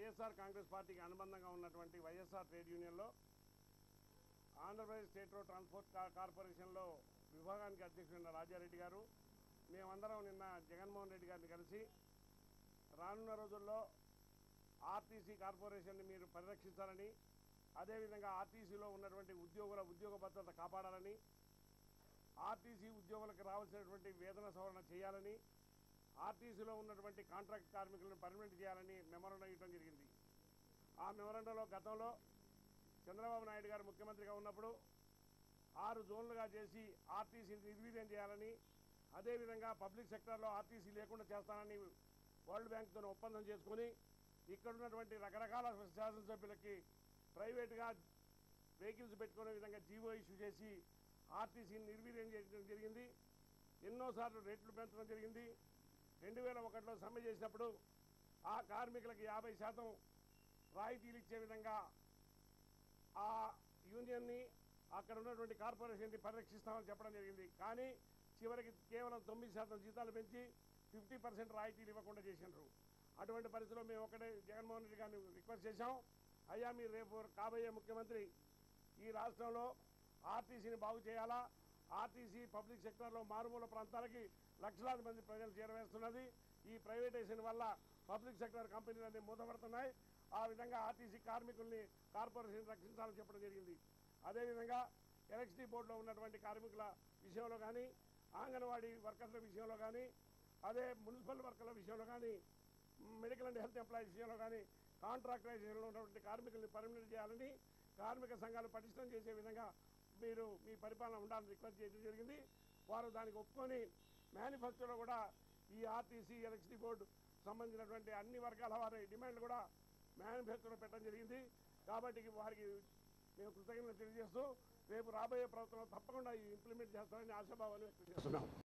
వైఎస్ఆర్ కాంగ్రెస్ పార్టీకి అనుబంధంగా ఉన్నటువంటి వైఎస్ఆర్ ట్రేడ్ యూనియన్లో ఆంధ్రప్రదేశ్ స్టేట్ రోడ్ ట్రాన్స్పోర్ట్ కా- కార్పొరేషన్లో విభాగానికి అధ్యక్షుడైన రాజారెడ్డి గారు మేమందరం నిన్న జగన్మోహన్ రెడ్డి గారిని కలిసి రానున్న రోజుల్లో ఆర్టీసీ కార్పొరేషన్ని మీరు పరిరక్షించాలని అదేవిధంగా ఆర్టీసీలో ఉన్నటువంటి ఉద్యోగుల ఉద్యోగ భద్రత కాపాడాలని ఆర్టీసీ ఉద్యోగులకు రావాల్సినటువంటి వేతన సవరణ చేయాలని ఆర్టీసీలో ఉన్నటువంటి కాంట్రాక్ట్ కార్మికులను పర్మనెంట్ చేయాలని మెమోరండం ఇవ్వడం జరిగింది ఆ మెమోరండంలో గతంలో చంద్రబాబు నాయుడు గారు ముఖ్యమంత్రిగా ఉన్నప్పుడు ఆరు జోన్లుగా చేసి ఆర్టీసీని నిర్వీర్యం చేయాలని అదేవిధంగా పబ్లిక్ సెక్టార్లో ఆర్టీసీ లేకుండా చేస్తానని వరల్డ్ బ్యాంక్తో ఒప్పందం చేసుకుని ఇక్కడ ఉన్నటువంటి రకరకాల శాసనసభ్యులకి ప్రైవేటుగా వెహికల్స్ పెట్టుకునే విధంగా జీవో ఇష్యూ చేసి ఆర్టీసీని నిర్వీర్యం చేయడం జరిగింది ఎన్నోసార్లు రేట్లు పెంచడం జరిగింది రెండు వేల ఒకటిలో సమ్మె చేసినప్పుడు ఆ కార్మికులకు యాభై శాతం రాయితీలు ఇచ్చే విధంగా ఆ యూనియన్ని అక్కడ ఉన్నటువంటి కార్పొరేషన్ని పరిరక్షిస్తామని చెప్పడం జరిగింది కానీ చివరికి కేవలం తొమ్మిది శాతం జీతాలు పెంచి ఫిఫ్టీ పర్సెంట్ రాయితీలు ఇవ్వకుండా చేసినారు అటువంటి పరిస్థితిలో మేము ఒకటే జగన్మోహన్ రెడ్డి గారిని రిక్వెస్ట్ చేశాం అయ్యా మీరు రేపు కాబోయే ముఖ్యమంత్రి ఈ రాష్ట్రంలో ఆర్టీసీని బాగు చేయాలా ఆర్టీసీ పబ్లిక్ సెక్టర్లో మారుమూల ప్రాంతాలకి లక్షలాది మంది ప్రజలు చేరవేస్తున్నది ఈ ప్రైవేటైజేషన్ వల్ల పబ్లిక్ సెక్టర్ కంపెనీలన్నీ మూతపడుతున్నాయి ఆ విధంగా ఆర్టీసీ కార్మికుల్ని కార్పొరేషన్ రక్షించాలని చెప్పడం జరిగింది అదేవిధంగా ఎలక్ట్రిసిటీ బోర్డులో ఉన్నటువంటి కార్మికుల విషయంలో కానీ అంగన్వాడీ వర్కర్ల విషయంలో కానీ అదే మున్సిపల్ వర్కర్ల విషయంలో కానీ మెడికల్ అండ్ హెల్త్ ఎంప్లాయీస్ విషయంలో కానీ కాంట్రాక్టరైజేషన్లో ఉన్నటువంటి కార్మికుల్ని పర్మనెంట్ చేయాలని కార్మిక సంఘాలు పటిష్టం చేసే విధంగా మీరు మీ పరిపాలన ఉండాలని రిక్వెస్ట్ చేయడం జరిగింది వారు దానికి ఒప్పుకొని మేనిఫెస్టోలో కూడా ఈ ఆర్టీసీ ఎలక్ట్రిసిటీ బోర్డు సంబంధించినటువంటి అన్ని వర్గాల వారి డిమాండ్లు కూడా మేనిఫెస్టోలో పెట్టడం జరిగింది కాబట్టి వారికి మేము కృతజ్ఞతలు తెలియజేస్తూ రేపు రాబోయే ప్రభుత్వంలో తప్పకుండా ఈ ఇంప్లిమెంట్ చేస్తారని ఆశాభావాన్ని వ్యక్తం చేస్తున్నాం